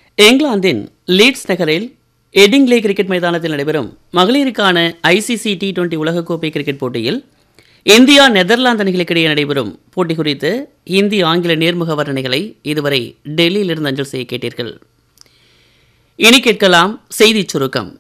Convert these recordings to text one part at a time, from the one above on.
இங்கிலாந்தின் லீட்ஸ் நகரில் எடிங்லே கிரிக்கெட் மைதானத்தில் நடைபெறும் மகளிருக்கான ஐசிசி டி டுவெண்டி உலகக்கோப்பை கிரிக்கெட் போட்டியில் இந்தியா நெதர்லாந்து அணிகளுக்கிடையே நடைபெறும் போட்டி குறித்து இந்தி ஆங்கில நேர்முக வர்ணனைகளை இதுவரை டெல்லியிலிருந்து அஞ்சல் செய்ய கேட்டீர்கள் இனி கேட்கலாம் செய்திச் சுருக்கம்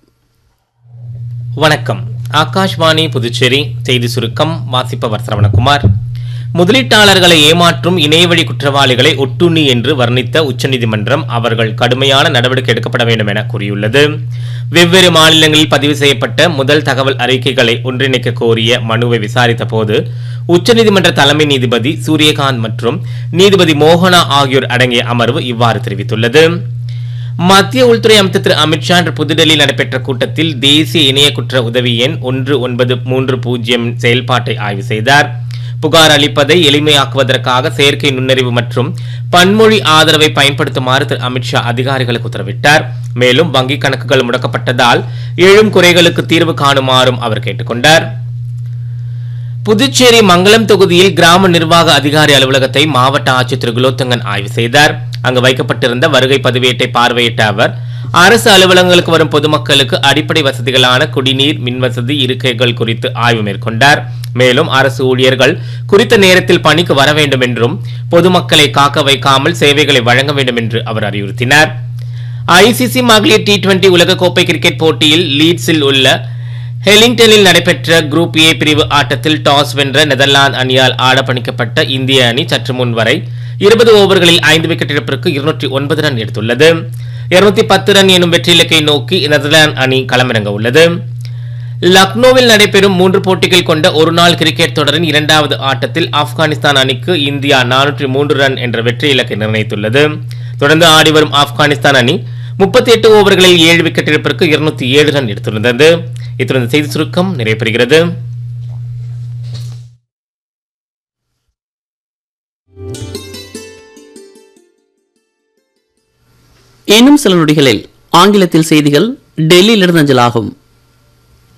வணக்கம் ஆகாஷ்வாணி புதுச்சேரி செய்தி சுருக்கம் வாசிப்பவர் சரவணகுமார் முதலீட்டாளர்களை ஏமாற்றும் இணையவழி குற்றவாளிகளை ஒட்டுண்ணி என்று வர்ணித்த உச்சநீதிமன்றம் அவர்கள் கடுமையான நடவடிக்கை எடுக்கப்பட வேண்டும் என கூறியுள்ளது வெவ்வேறு மாநிலங்களில் பதிவு செய்யப்பட்ட முதல் தகவல் அறிக்கைகளை ஒன்றிணைக்க கோரிய மனுவை விசாரித்த போது உச்சநீதிமன்ற தலைமை நீதிபதி சூரியகாந்த் மற்றும் நீதிபதி மோகனா ஆகியோர் அடங்கிய அமர்வு இவ்வாறு தெரிவித்துள்ளது மத்திய உள்துறை அமைச்சர் திரு அமித்ஷா இன்று புதுடெல்லியில் நடைபெற்ற கூட்டத்தில் தேசிய இணைய குற்ற உதவி எண் ஒன்று ஒன்பது மூன்று பூஜ்ஜியம் செயல்பாட்டை ஆய்வு செய்தார் புகார் அளிப்பதை எளிமையாக்குவதற்காக செயற்கை நுண்ணறிவு மற்றும் பன்மொழி ஆதரவை பயன்படுத்துமாறு திரு அமித்ஷா அதிகாரிகளுக்கு உத்தரவிட்டார் மேலும் வங்கிக் கணக்குகள் முடக்கப்பட்டதால் எழும் குறைகளுக்கு தீர்வு காணுமாறும் அவர் கேட்டுக்கொண்டார் புதுச்சேரி மங்களம் தொகுதியில் கிராம நிர்வாக அதிகாரி அலுவலகத்தை மாவட்ட ஆட்சியர் திரு குலோத்தங்கன் ஆய்வு செய்தார் அங்கு வைக்கப்பட்டிருந்த வருகை பதிவேட்டை பார்வையிட்ட அவர் அரசு அலுவலகங்களுக்கு வரும் பொதுமக்களுக்கு அடிப்படை வசதிகளான குடிநீர் மின்வசதி இருக்கைகள் குறித்து ஆய்வு மேற்கொண்டார் மேலும் அரசு ஊழியர்கள் குறித்த நேரத்தில் பணிக்கு வர வேண்டும் என்றும் பொதுமக்களை காக்க வைக்காமல் சேவைகளை வழங்க வேண்டும் என்று அவர் அறிவுறுத்தினார் ஐசிசி மகளிர் டி டுவெண்டி உலகக்கோப்பை கிரிக்கெட் போட்டியில் லீட்ஸில் உள்ள ஹெலிங்டனில் நடைபெற்ற குரூப் ஏ பிரிவு ஆட்டத்தில் டாஸ் வென்ற நெதர்லாந்து அணியால் ஆடப்பணிக்கப்பட்ட இந்திய அணி சற்று முன் வரை இருபது ஓவர்களில் ஐந்து விக்கெட் இழப்பிற்கு இருநூற்றி ஒன்பது ரன் எடுத்துள்ளது இருநூத்தி பத்து ரன் எனும் வெற்றி இலக்கை நோக்கி நெதர்லாந்து அணி களமிறங்க உள்ளது லக்னோவில் நடைபெறும் மூன்று போட்டிகள் கொண்ட ஒருநாள் கிரிக்கெட் தொடரின் இரண்டாவது ஆட்டத்தில் ஆப்கானிஸ்தான் அணிக்கு இந்தியா நானூற்றி மூன்று ரன் என்ற வெற்றி இலக்கை நிர்ணயித்துள்ளது தொடர்ந்து ஆடி வரும் ஆப்கானிஸ்தான் அணி முப்பத்தி எட்டு ஓவர்களில் ஏழு விக்கெட் இழப்பிற்கு இருநூத்தி ஏழு ரன் எடுத்திருந்தது இத்துடன் இந்த செய்தி சுருக்கம் நிறைவு பெறுகிறது இன்னும் சில நொடிகளில் ஆங்கிலத்தில் செய்திகள் டெல்லியிலிருந்து அஞ்சலாகும்